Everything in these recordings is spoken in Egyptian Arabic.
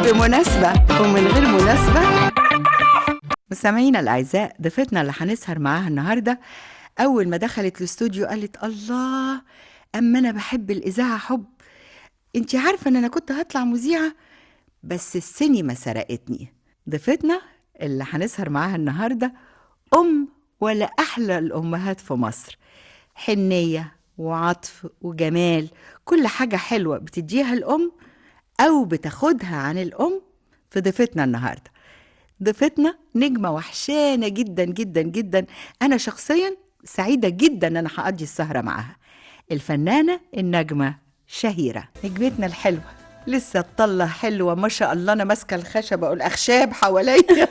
بمناسبة ومن غير مناسبة مستمعينا الأعزاء ضيفتنا اللي هنسهر معاها النهاردة أول ما دخلت الاستوديو قالت الله أما أنا بحب الإذاعة حب أنت عارفة إن أنا كنت هطلع مذيعة بس السينما سرقتني ضيفتنا اللي هنسهر معاها النهاردة أم ولا أحلى الأمهات في مصر حنية وعطف وجمال كل حاجة حلوة بتديها الأم أو بتاخدها عن الأم في ضيفتنا النهاردة ضيفتنا نجمة وحشانة جدا جدا جدا أنا شخصيا سعيدة جدا أن أنا هقضي السهرة معاها الفنانة النجمة شهيرة نجمتنا الحلوة لسه الطلة حلوة ما شاء الله أنا ماسكة الخشبة والأخشاب حواليا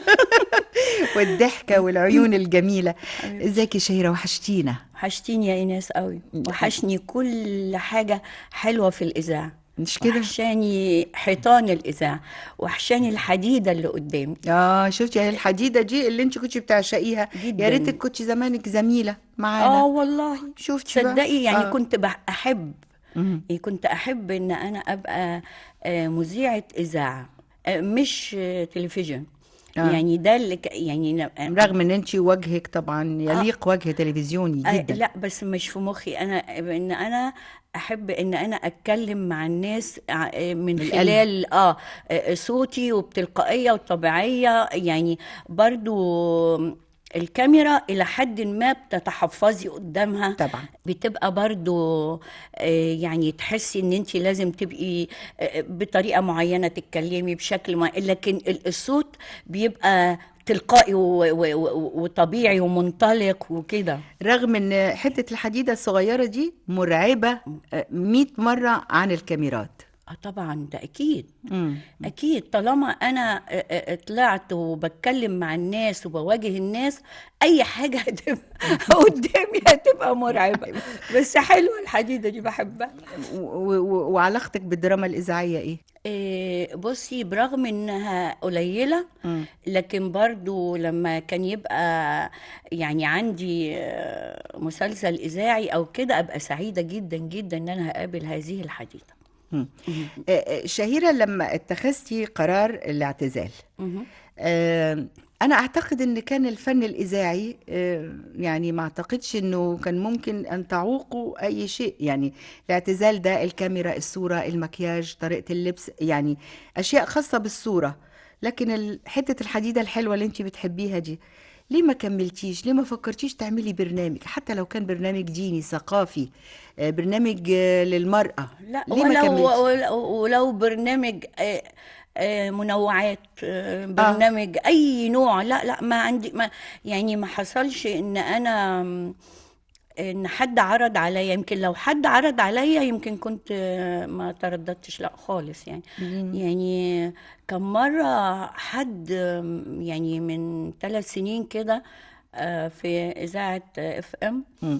والضحكة والعيون الجميلة ازيك يا شهيرة وحشتينا وحشتيني يا ايناس قوي وحشني كل حاجه حلوه في الاذاعه مش كده؟ وحشاني حيطان الاذاعه وحشاني الحديده اللي قدامي اه شفتي هي الحديدة دي اللي انت كنتي بتعشقيها جداً. يا ريتك كنت زمانك زميلة اه معانا والله شفتي بقى؟ تصدقي يعني آه. كنت بح- احب مم. يعني كنت احب ان انا ابقى آه، مذيعه اذاعه آه، مش آه، تلفزيون آه. يعني ده اللي ك- يعني ن- رغم ان انت وجهك طبعا يليق وجه تلفزيوني آه، جدا لا بس مش في مخي انا ان انا احب ان انا اتكلم مع الناس ع- آه، من بالقلب. خلال اه آه، صوتي وبتلقائيه وطبيعيه يعني برضو الكاميرا الى حد ما بتتحفظي قدامها طبعا بتبقى برضو آه، يعني تحسي ان انت لازم تبقي آه، بطريقه معينه تتكلمي بشكل معين لكن ال- الصوت بيبقى تلقائي و- و- و- وطبيعي ومنطلق وكده رغم ان حتة الحديدة الصغيرة دي مرعبة آه، 100 مرة عن الكاميرات اه طبعا ده اكيد مم. اكيد طالما انا آه، آه، طلعت وبتكلم مع الناس وبواجه الناس اي حاجه هتبقى قدامي هتبقى مرعبه بس حلوه الحديده دي بحبها و- و- وعلاقتك بالدراما الإذاعية ايه؟ إيه، بصي برغم انها قليله مم. لكن برضو لما كان يبقى يعني عندي آه، مسلسل اذاعي او كده ابقى سعيده جدا جدا ان انا هقابل هذه الحديده مم. آه، آه، شهيرة لما اتخذتي قرار الاعتزال مهم. آه، أنا أعتقد إن كان الفن الإذاعي آه، يعني ما أعتقدش إنه كان ممكن أن تعوقوا أي شيء يعني الاعتزال ده الكاميرا الصورة المكياج طريقة اللبس يعني أشياء خاصة بالصورة لكن ال- حتة الحديدة الحلوة اللي أنت بتحبيها دي ليه ما كملتيش ليه ما فكرتيش تعملي برنامج حتى لو كان برنامج ديني ثقافي آه، برنامج آه، للمرأة لا ليه ما ولو كملتيش ولو, ولو برنامج آه، آه، منوعات آه، برنامج اي نوع لا لا ما عندي ما يعني ما حصلش ان انا م، ان حد عرض عليا يمكن لو حد عرض عليا يمكن كنت آه، ما ترددتش لا خالص يعني يعني كان مرة حد آم، يعني من ثلاث سنين كده آه، في إذاعة اف ام مم.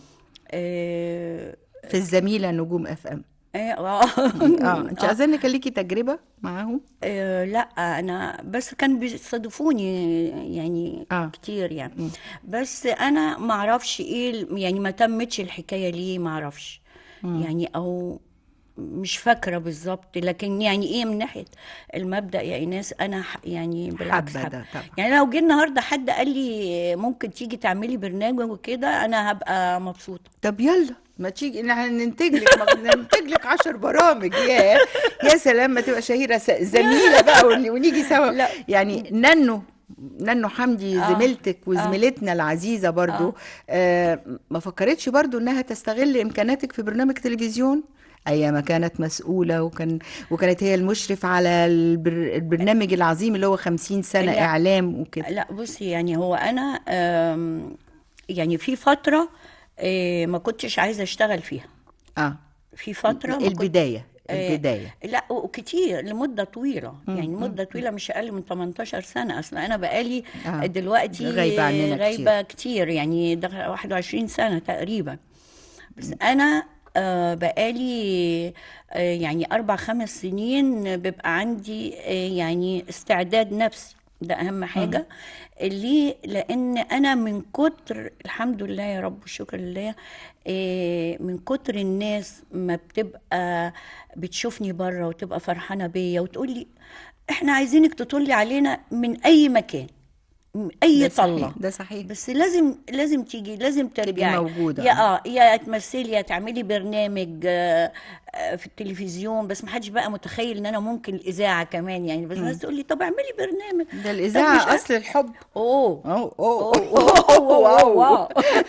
في الزميلة نجوم اف ام اه انت اظن كان ليكي تجربة معاهم آه، لا انا بس كان بيستضيفوني يعني آه. آه. كتير يعني بس انا ما اعرفش ايه ال- يعني ما تمتش الحكايه ليه ما اعرفش يعني او مش فاكره بالظبط لكن يعني ايه من ناحيه المبدا يا ايناس انا ح- يعني بالعكس حابة حابة. ده طبعا. يعني لو جه النهارده حد قال لي ممكن تيجي تعملي برنامج وكده انا هبقى مبسوطه طب يلا ما تيجي نحن ننتج لك ما ننتج لك 10 برامج يا يا سلام ما تبقى شهيرة س- زميلة بقى ون- ونيجي سوا لا. يعني ننو ننو حمدي آه. زميلتك وزميلتنا العزيزة برضو آه ما فكرتش برضو انها تستغل امكاناتك في برنامج تلفزيون ايام كانت مسؤولة وكان وكانت هي المشرف على البر البرنامج العظيم اللي هو 50 سنة لا. اعلام وكده لا بصي يعني هو انا آم، يعني في فتره آه، ما كنتش عايزه اشتغل فيها اه في فتره ما كنت- البداية آه، البداية لا وكتير لمدة طويلة يعني مدة طويلة مش أقل من 18 سنة أصلا أنا بقالي آه، دلوقتي غايبة عننا غايبة كتير يعني ده 21 سنة تقريبا بس أنا آه، بقالي آه، يعني أربع خمس سنين بيبقى عندي آه، يعني استعداد نفسي ده اهم حاجه ليه لان انا من كتر الحمد لله يا رب والشكر لله إيه، من كتر الناس ما بتبقى بتشوفني بره وتبقى فرحانه بيا وتقول لي احنا عايزينك تطلي علينا من اي مكان من اي ده صحيح طله ده صحيح بس لازم لازم تيجي لازم ترجعي موجودة. يا اه يا تمثلي يا تعملي برنامج آه، آه، في التلفزيون بس ما حدش بقى متخيل ان انا ممكن الاذاعه كمان يعني بس الناس تقول لي طب اعملي برنامج ده طب مش الإذاعة عارف- أصل الحب اوه أوه أوه أوه، أوه، أوه، واو.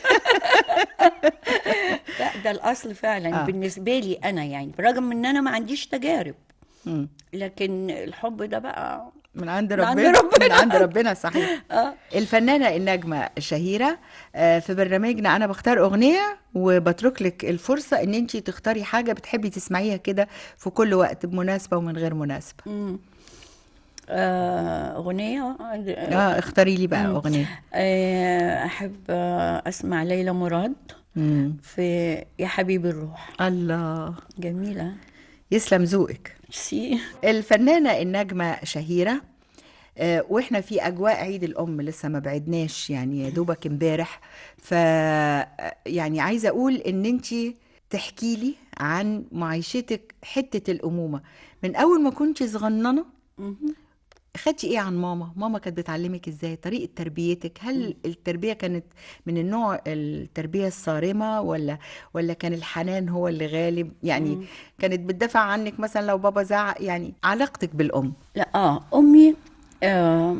لا ده الاصل فعلا آه. بالنسبه لي انا يعني برغم ان انا ما عنديش تجارب مم. لكن الحب ده بقى من عند من عند ربنا ربنا. من عند ربنا صحيح اه الفنانة النجمة الشهيرة آه، في برنامجنا أنا بختار أغنية وبترك لك الفرصة إن أنت تختاري حاجة بتحبي تسمعيها كده في كل وقت بمناسبة ومن غير مناسبة مم. آه، أغنية اه اختاري لي بقى أغنية آه، أحب آه، أسمع ليلى مراد مم. في يا حبيبي الروح الله جميلة يسلم ذوقك سي الفنانة النجمة شهيرة آه، واحنا في اجواء عيد الام لسه ما بعدناش يعني يا دوبك امبارح ف يعني عايزه اقول ان انت تحكي لي عن معيشتك حته الامومه من اول ما كنت صغننه خدتي ايه عن ماما ماما كانت بتعلمك ازاي طريقه تربيتك هل التربيه كانت من النوع التربيه الصارمه ولا ولا كان الحنان هو اللي غالب يعني كانت بتدافع عنك مثلا لو بابا زعق يعني علاقتك بالام لا اه امي آه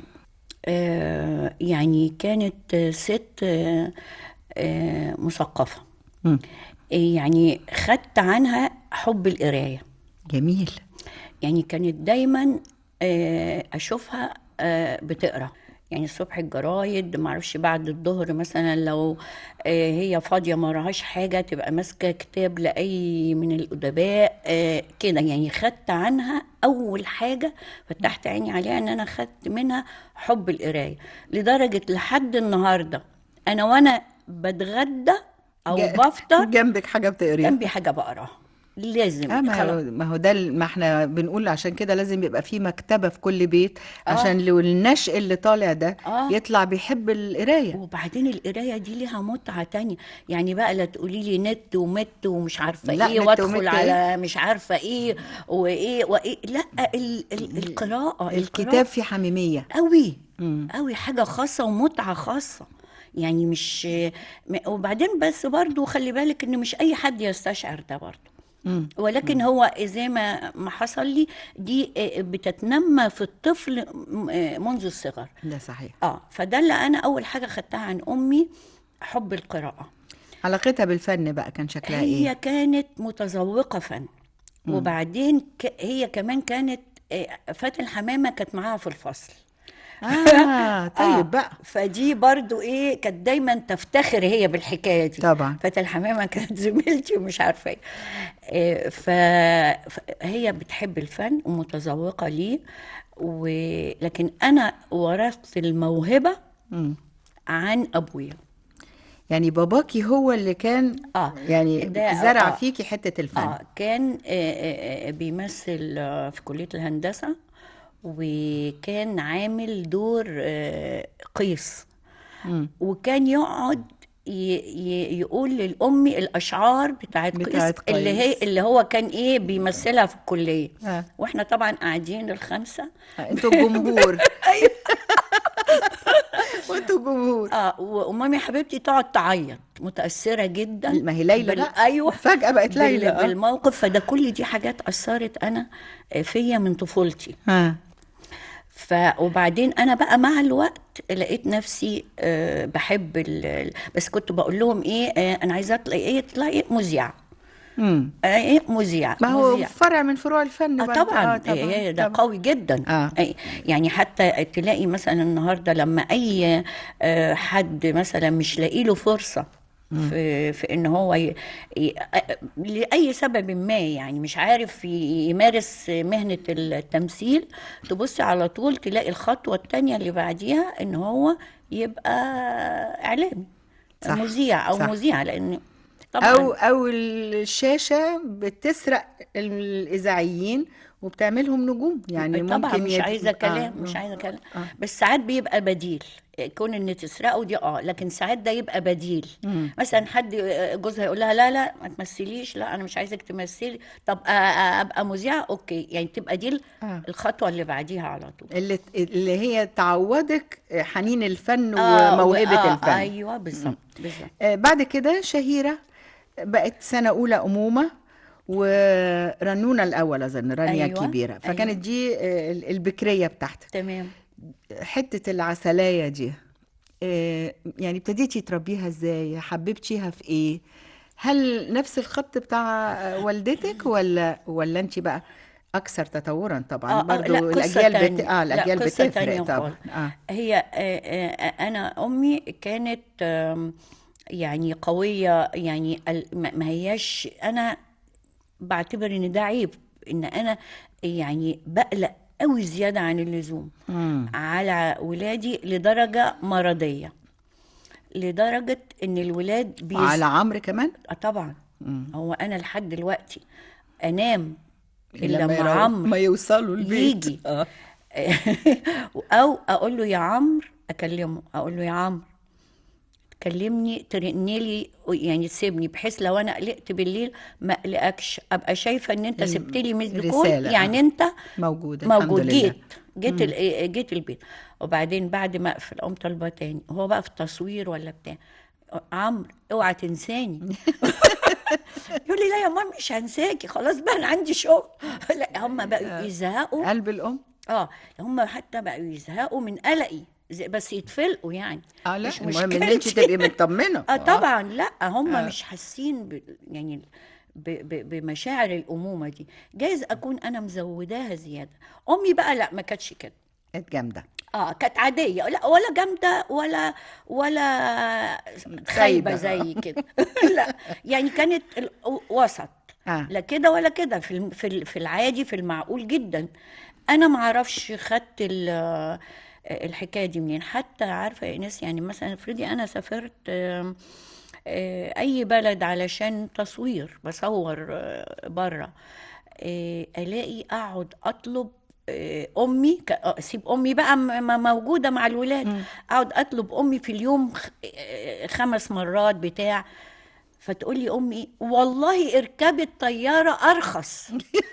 آه يعني كانت آه، ست آه آه مثقفه مم. يعني خدت عنها حب القرايه جميل يعني كانت دايما آه، اشوفها آه، بتقرا يعني الصبح الجرايد معرفش بعد الظهر مثلا لو آه، هي فاضيه ما وراهاش حاجه تبقى ماسكه كتاب لاي من الادباء آه، كده يعني خدت عنها اول حاجه فتحت عيني عليها ان انا خدت منها حب القرايه لدرجه لحد النهارده انا وانا بتغدى او ج- بفطر جنبك حاجه بتقريها جنبي حاجه بقراها لازم اه ما خلاص. هو ما هو ده ال- ما احنا بنقول عشان كده لازم يبقى في مكتبه في كل بيت عشان لو النشء اللي طالع ده آه. يطلع بيحب القرايه وبعدين القرايه دي ليها متعه تانية يعني بقى لا تقولي لي نت ومت ومش عارفه لا، ايه نت وادخل ومت على مش عارفه ايه وايه وايه لا ال ال القراءه الكتاب فيه حميميه قوي مم. قوي حاجه خاصه ومتعه خاصه يعني مش م- وبعدين بس برضو خلي بالك ان مش اي حد يستشعر ده برضو مم. ولكن هو زي ما ما حصل لي دي آه، بتتنمى في الطفل م- آه، منذ الصغر ده صحيح اه فده اللي انا اول حاجه خدتها عن امي حب القراءه علاقتها بالفن بقى كان شكلها هي ايه كانت متذوقه فن وبعدين ك... هي كمان كانت آه، فاتن حمامه كانت معاها في الفصل اه طيب آه، بقى فدي برضو ايه كانت دايما تفتخر هي بالحكايه دي طبعا. فاتن حمامه كانت زميلتي ومش عارفه ايه آه، ف... فهي بتحب الفن ومتذوقه ليه و... لكن انا ورثت الموهبه مم. عن ابويا يعني باباكي هو اللي كان اه يعني ده- زرع آه. فيكي حته الفن اه كان آه، آه، آه، بيمثل آه، في كلية الهندسة وكان عامل دور آه، قيس مم. وكان يقعد ي- ي- يقول للأمي الأشعار بتاعت قيس, بتاعت قيس. اللي هي اللي هو كان إيه بيمثلها في الكلية آه. واحنا طبعا قاعدين الخمسة انتوا الجمهور وانتوا الجمهور اه ومامي حبيبتي تقعد تعيط متأثرة جدا ما هي ليلى بال- بقى ايوه فجأة بقت بال- ليلى آه. بالموقف فده كل دي حاجات أثرت أنا فيا من طفولتي ها ف وبعدين أنا بقى مع الوقت لقيت نفسي آه، بحب ال... ال- بس كنت بقول لهم إيه آه، أنا عايزة أطلع إيه تطلعي إيه مذيعة مم. آه، إيه مذيعة ما هو مذيعة. فرع من فروع الفن آه برضه. طبعا, آه طبعا إيه ده طبعاً. قوي جدا آه. أي- يعني حتى تلاقي مثلا النهارده لما اي آه، حد مثلا مش لاقي له فرصه في في ان هو ي... ي... آه، لاي سبب ما يعني مش عارف ي- يمارس مهنه التمثيل تبص على طول تلاقي الخطوه الثانيه اللي بعديها ان هو يبقى اعلامي صح، مذيع او صح. مذيعه لان طبعا او او الشاشه بتسرق الاذاعيين وبتعملهم نجوم يعني طبعا ممكن مش يد- عايزه كلام آه، مش آه. عايزه كلام آه. بس ساعات بيبقى بديل كون ان تسرقه دي اه لكن ساعات ده يبقى بديل مم. مثلا حد جوزها يقول لها لا لا ما تمثليش لا انا مش عايزك تمثلي طب أ- أ- ابقى مذيعه اوكي يعني تبقى دي آه. الخطوه اللي بعديها على طول اللي اللي هي تعودك حنين الفن آه، وموهبة آه، الفن ايوه بالظبط بالظبط آه، بعد كده شهيرة بقت سنة أولى أمومة ورنونة الأول أظن رانيا أيوة، كبيرة فكانت أيوة. دي آه، البكرية بتاعتك تمام حتة العسلية دي آه، يعني ابتديتي تربيها ازاي حببتيها في ايه هل نفس الخط بتاع آه، والدتك ولا ولا انت بقى اكثر تطورا طبعا آه، آه، برضو لا، قصة الاجيال بت... تانية. اه لا، الاجيال قصة بتفرق تانية طبعا خالص. اه هي آه، آه، انا امي كانت آم، يعني قويه يعني ال- ما ما هياش انا بعتبر ان ده عيب ان انا يعني بقلق قوي زياده عن اللزوم مم. على ولادي لدرجه مرضيه لدرجه ان الولاد بيز... وعلى عمرو كمان آه طبعا مم. هو انا لحد دلوقتي انام لما لما يرو- عمرو ما يوصلوا البيت يجي. اه او اقول له يا عمرو اكلمه اقول له يا عمرو تكلمني ترني لي يعني تسيبني بحيث لو انا قلقت بالليل ما اقلقكش ابقى شايفه ان انت الم- سبت لي ميسد كول رسالة، يعني آه. انت موجود الحمد موجود لله جيت جيت ال- جيت البيت وبعدين بعد ما اقفل اقوم طالبه تاني هو بقى في التصوير ولا بتاع عمرو اوعى تنساني يقول لي لا يا ماما مش هنساكي خلاص بقى انا عندي شغل لا هم بقوا يزهقوا قلب الام اه هم حتى بقوا يزهقوا من قلقي زي- بس يتفلقوا يعني اه لا مش المهم ان انت مشكلتي. تبقي مطمنه اه طبعا لا هم آه. مش حاسين ب... يعني ب... ب... بمشاعر الامومه دي جايز اكون انا مزوداها زياده امي بقى لا ما كانتش كده كانت جامده اه كانت عاديه لا ولا جامده ولا ولا خايبه زي كده لا يعني كانت ال- وسط اه لا كده ولا كده في الم- في ال- في العادي في المعقول جدا انا ما اعرفش خدت ال- الحكايه دي منين حتى عارفه يا ايناس يعني مثلا افرضي انا سافرت آم، آه، اي بلد علشان تصوير بصور بره الاقي اقعد اطلب آه، امي ك- آه، اسيب امي بقى م- م- موجوده مع الولاد اقعد اطلب امي في اليوم خ- آه، خمس مرات بتاع فتقول لي امي والله اركبي الطياره ارخص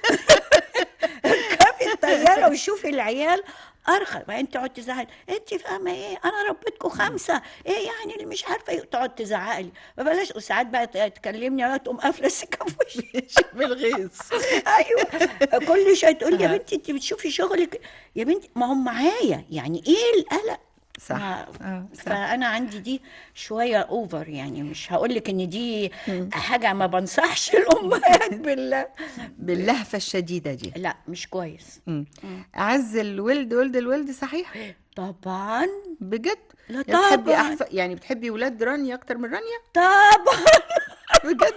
اركبي الطياره وشوفي العيال ارخص بعدين تقعد تزعل انت فاهمه ايه انا ربيتكم خمسه ايه يعني اللي مش عارفه ايه تقعد تزعق لي فبلاش وساعات بقى تكلمني ولا تقوم قافله السكه في وشي بالغيظ ايوه كل شويه تقول لي يا بنتي انت بتشوفي شغلك يا بنتي ما هم معايا يعني ايه القلق صح ما- اه صح فانا عندي دي شويه اوفر يعني مش هقول لك ان دي حاجه ما بنصحش الامهات بالله باللهفه الشديده دي لا مش كويس مم. اعز الولد ولد الولد صحيح طبعا بجد لا يعني بتحبي طبعا أحف... يعني بتحبي ولاد رانيا اكتر من رانيا طبعا بجد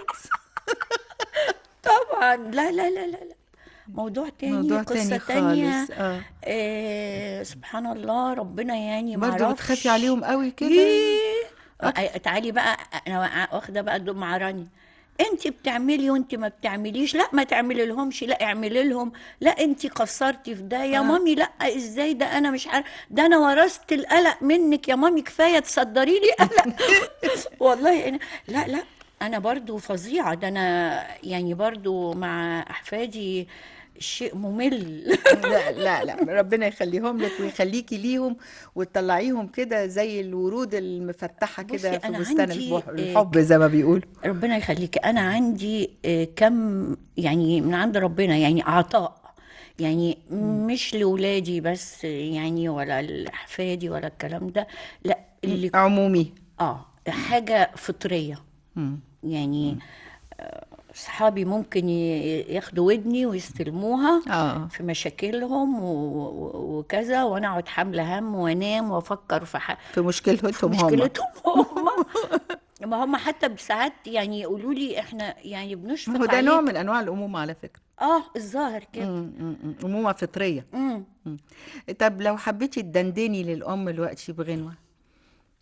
طبعا لا لا لا لا لا موضوع تاني موضوع قصة تاني تانية خالص اه آه سبحان الله ربنا يعني برضه معرفش بتخافي عليهم قوي كده إيه؟ آه، تعالي بقى انا واخده بقى الدور مع رانيا انت بتعملي وانت ما بتعمليش لا ما تعملي لهمش لا اعملي لهم لا انت قصرتي في ده يا آه. مامي لا ازاي ده انا مش عارف ده انا ورثت القلق منك يا مامي كفايه تصدري لي قلق والله أنا لا لا انا برضو فظيعه ده انا يعني برضو مع احفادي شيء ممل لا لا لا ربنا يخليهم لك ويخليكي ليهم وتطلعيهم كده زي الورود المفتحه بصي، كده في أنا بستان عندي، البح- آه، الحب زي ما بيقولوا ربنا يخليكي انا عندي آه، كم يعني من عند ربنا يعني عطاء يعني مش لولادي بس يعني ولا لاحفادي ولا الكلام ده لا اللي عمومي اه حاجه فطريه مم. يعني آه، صحابي ممكن ي- ياخدوا ودني ويستلموها اه في مشاكلهم و- و- وكذا وانا اقعد حامله هم وانام وافكر في حاجه في مشكلتهم هم مشكلتهم هم ما هم حتى بساعات يعني يقولوا لي احنا يعني بنشفق ما هو ده عليك نوع من انواع الامومه على فكره اه الظاهر كده مم، مم، مم. امومه فطريه امم مم. طب لو حبيتي تدندني للام دلوقتي بغنوه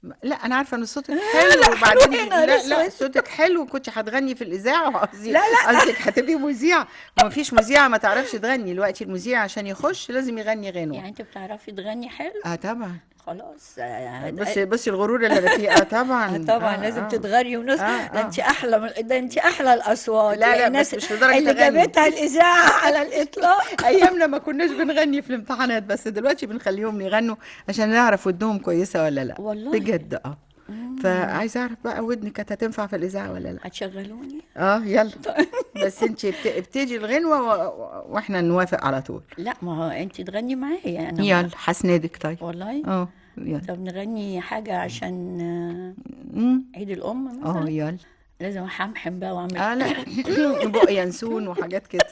لا انا عارفه ان صوتك حلو وبعدين حلو هنا لا لسه. لا صوتك حلو كنت هتغني في الاذاعه وقصدي لا، لا. قصدك هتبقي مذيعه وما فيش مذيعه ما تعرفش تغني دلوقتي المذيع عشان يخش لازم يغني غنوه يعني انت بتعرفي تغني حلو اه طبعا خلاص آه، بصي بصي الغرور اللي انا فيه اه طبعا آه طبعا آه، لازم آه. تتغري ونص آه، ده آه. انت احلى من ده انت احلى الاصوات لا، لا، يعني بس الناس مش لدرجة اللي أغني. جابتها الاذاعه على الاطلاق ايامنا ما كناش بنغني في الامتحانات بس دلوقتي بنخليهم يغنوا عشان نعرف ودنهم كويسه ولا لا والله. بجد اه فعايزه اعرف بقى ودني كانت هتنفع في الاذاعه ولا لا هتشغلوني اه يلا بس انت بت- ابتدي الغنوه و... واحنا نوافق على طول لا ما هو انت تغني معايا انا يلا هسندك طيب والله اه يلا طب نغني حاجه عشان أمم. آه، عيد الام اه مثلا يلا لازم احمحم بقى واعمل اه لا بق ينسون وحاجات كده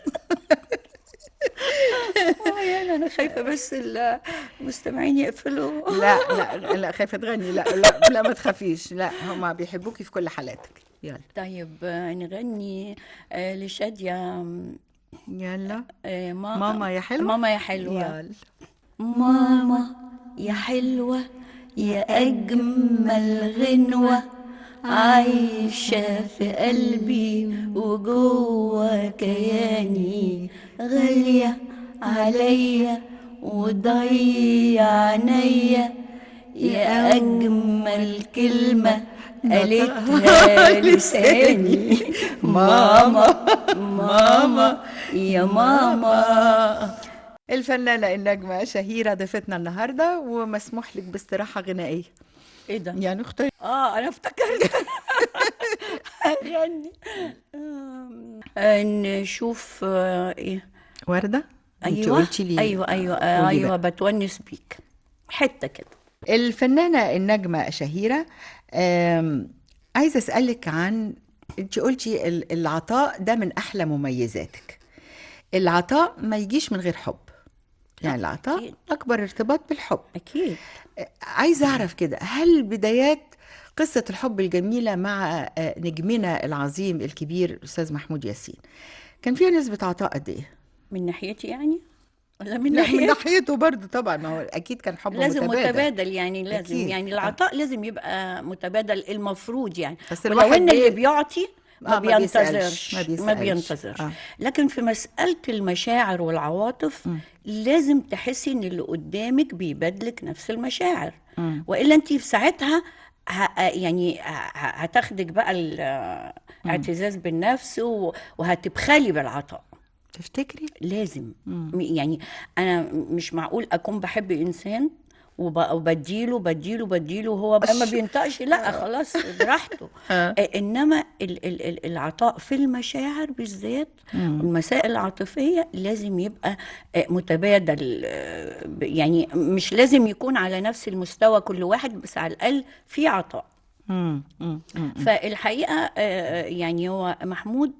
آه، يعني انا خايفه بس المستمعين يقفلوا لا لا لا خايفه تغني لا لا لا ما تخافيش لا هما بيحبوكي في كل حالاتك يلا طيب آه، نغني آه، لشادية يلا آه، ما ماما يا حلوة ماما يا حلوة يلا ماما يا حلوة يا أجمل غنوة عايشة في قلبي وجوه كياني غالية عليا وضيع عينيا يا أجمل كلمة قالتها لساني ماما ماما يا ماما الفنانة النجمة شهيرة ضيفتنا النهاردة ومسموح لك باستراحة غنائية ايه ده يعني اختاري اه انا افتكرت اغني آم، آه، نشوف آه، ايه وردة انت ايوه قلتي لي ايوه ايوه آه، قولي ايوه بقى. بتونس بيك حته كده الفنانة النجمة شهيرة آم، عايزة أسألك عن انت قلتي ال- العطاء ده من أحلى مميزاتك العطاء ما يجيش من غير حب يعني العطاء أكيد. أكبر ارتباط بالحب اكيد عايزة أعرف كده هل بدايات قصة الحب الجميلة مع آه، نجمنا العظيم الكبير الأستاذ محمود ياسين كان فيها نسبة عطاء قد إيه؟ من ناحيتي يعني ولا من لا من ناحيتي ناحيته برضه طبعا ما هو أكيد كان حب لازم متبادل, متبادل يعني لازم أكيد. يعني العطاء لازم يبقى متبادل المفروض يعني بس ولو الواحد ان اللي بي- بيعطي ما آه، ما بيسألش، بينتظرش ما ما بيسألش. بينتظرش آه. لكن في مسألة المشاعر والعواطف لازم تحسي ان اللي قدامك بيبادلك نفس المشاعر والا انت في ساعتها ه- يعني ه- ه- هتاخدك بقى الاعتزاز بالنفس و- وهتبخلي بالعطاء تفتكري؟ لازم م- يعني انا مش معقول اكون بحب انسان وب- وبديله بديله بديله وهو بقى ما بينطقش لا خلاص براحته آه. آه، انما ال- ال- ال- العطاء في المشاعر بالذات المسائل العاطفيه لازم يبقى آه، متبادل آه، ب- يعني مش لازم يكون على نفس المستوى كل واحد بس على الاقل في عطاء مم. مم. مم. فالحقيقة آه، يعني هو محمود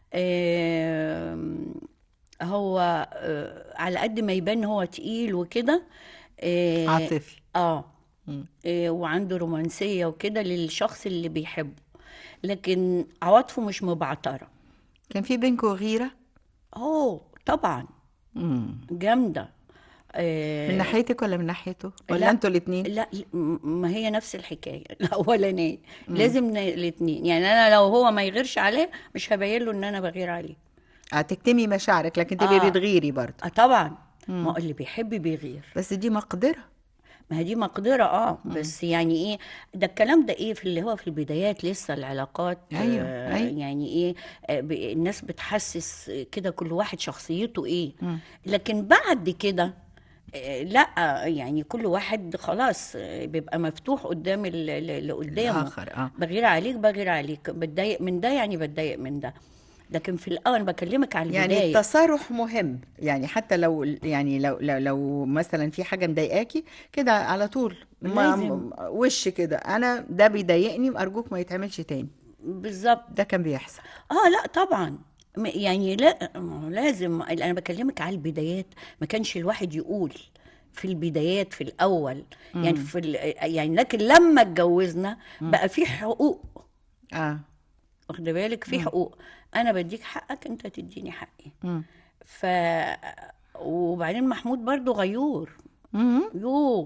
آه، هو آه، على قد ما يبان هو تقيل وكده آه، عاطفي اه آه، وعنده رومانسية وكده للشخص اللي بيحبه لكن عواطفه مش مبعترة كان في بينكم غيرة؟ اوه طبعا مم. جامدة آه، من ناحيتك ولا من ناحيته؟ ولا لا. انتوا الاتنين؟ لا م- ما هي نفس الحكايه الاولانيه لازم الاثنين يعني انا لو هو ما يغيرش عليه مش هبين له ان انا بغير عليه هتكتمي مشاعرك لكن تبقي آه. بتغيري برضه اه طبعا ما هو اللي بيحب بيغير بس دي مقدرة ما هي دي مقدره اه بس يعني ايه ده الكلام ده ايه في اللي هو في البدايات لسه العلاقات أيوة، آه أيوة. يعني ايه آه ب- الناس بتحسس كده كل واحد شخصيته ايه لكن بعد كده آه، لا يعني كل واحد خلاص آه، بيبقى مفتوح قدام ال- ال- اللي قدامه الآخر اه بغير عليك بغير عليك بتضايق من ده يعني بتضايق من ده لكن في الاول أنا بكلمك على يعني البدايه التصارح مهم يعني حتى لو يعني لو لو, لو مثلا في حاجه مضايقاكي كده على طول ما لازم. وش كده انا ده بيضايقني ارجوك ما يتعملش تاني بالظبط ده كان بيحصل اه لا طبعا م- يعني لا ما لازم انا بكلمك على البدايات ما كانش الواحد يقول في البدايات في الاول يعني في ال- يعني لكن لما اتجوزنا بقى في حقوق اه واخد بالك في حقوق انا بديك حقك انت تديني حقي مم. ف وبعدين محمود برضو غيور مم. يو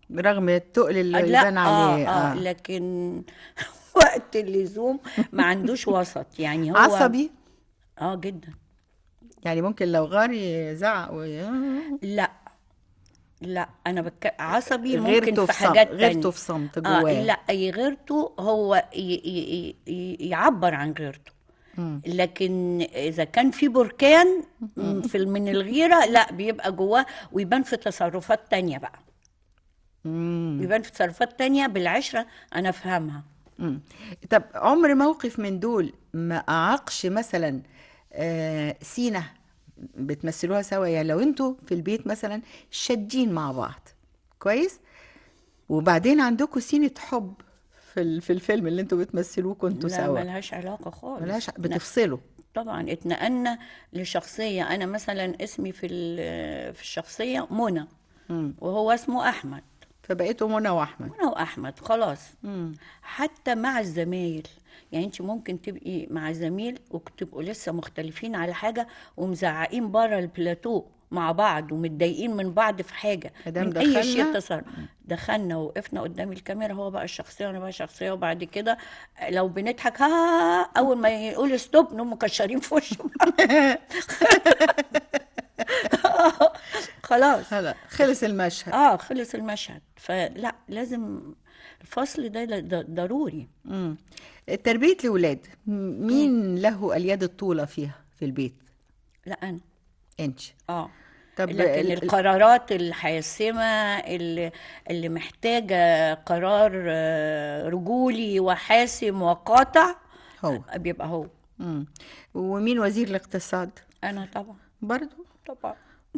رغم التقل اللي لا يبان عليه آه, آه, لكن وقت اللزوم ما عندوش وسط يعني هو عصبي اه جدا يعني ممكن لو غار يزعق وي... لا لا انا بك... عصبي ممكن غيرته في في صمت حاجات غيرته تانية في صمت اه جواه لا غيرته هو ي... ي... ي... يعبر عن غيرته مم. لكن اذا كان في بركان في من الغيره لا بيبقى جواه ويبان في تصرفات تانية بقى مم. يبان في تصرفات تانية بالعشره انا افهمها مم. طب عمر موقف من دول ما أعاقش مثلا آه سينة بتمثلوها سوا يعني لو انتوا في البيت مثلا شادين مع بعض كويس وبعدين عندكم سينة حب في ال- في الفيلم اللي انتوا بتمثلوه كنتوا لا سوا ملهاش علاقه خالص ملهاش لا، بتفصلوا طبعا اتنقلنا لشخصيه انا مثلا اسمي في ال- في الشخصيه منى مم. وهو اسمه احمد فبقيتوا منى واحمد منى واحمد خلاص مم. حتى مع الزمايل يعني انت ممكن تبقي مع زميل وتبقوا لسه مختلفين على حاجه ومزعقين بره البلاتو مع بعض ومتضايقين من بعض في حاجه مادام من اي شيء دخلنا- تصر دخلنا وقفنا قدام الكاميرا هو بقى الشخصيه وانا بقى شخصيه وبعد كده لو بنضحك ها اول ما يقول ستوب نقوم مكشرين في وشه خلاص هلا خلص المشهد اه خلص المشهد فلا لازم الفصل ده ل- ضروري مم. تربية الأولاد م- مين له اليد الطولة فيها في البيت لا انا انت اه طب لكن ال- ال- القرارات الحاسمة اللي, اللي محتاجة قرار آه، رجولي وحاسم وقاطع هو بيبقى هو مم. ومين وزير الاقتصاد أنا طبعا برضو طبعا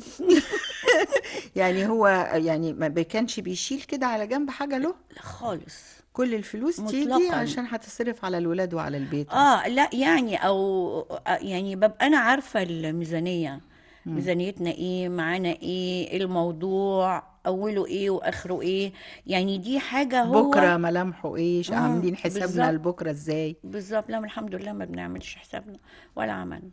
يعني هو يعني ما كانش بيشيل كده على جنب حاجة له لا خالص كل الفلوس تيجي مطلقاً. عشان هتصرف على الولاد وعلى البيت اه لا يعني او آه، يعني ببقى انا عارفه الميزانيه ميزانيتنا ايه معانا ايه الموضوع اوله ايه واخره ايه يعني دي حاجه هو بكرة ملامحه ايه آه، عاملين حسابنا بالظبط. لبكرة ازاي بالظبط لا الحمد لله ما بنعملش حسابنا ولا عملنا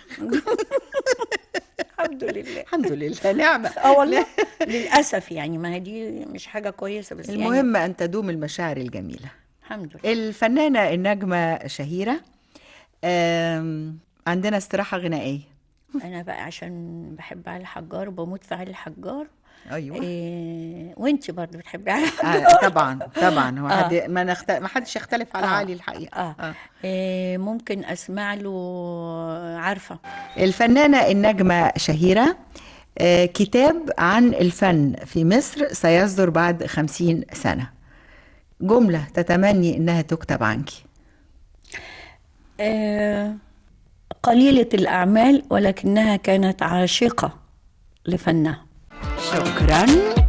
الحمد لله الحمد لله نعمة اه والله للاسف يعني ما هي دي مش حاجه كويسه بس يعني المهم أن تدوم المشاعر الجميلة الحمد لله الفنانة النجمة شهيرة آم، عندنا استراحة غنائية انا بقى عشان بحب علي الحجار وبموت في علي الحجار أيوة إيه وانت برضه بتحبي علي الحجار آه طبعا طبعا هو آه. حد ما, نخت... ما حدش يختلف على آه. علي الحقيقة اه, إيه ممكن اسمع له عارفه الفنانة النجمة شهيرة آه، كتاب عن الفن في مصر سيصدر بعد خمسين سنة جملة تتمني إنها تكتب عنك إيه قليله الاعمال ولكنها كانت عاشقه لفنها شكرا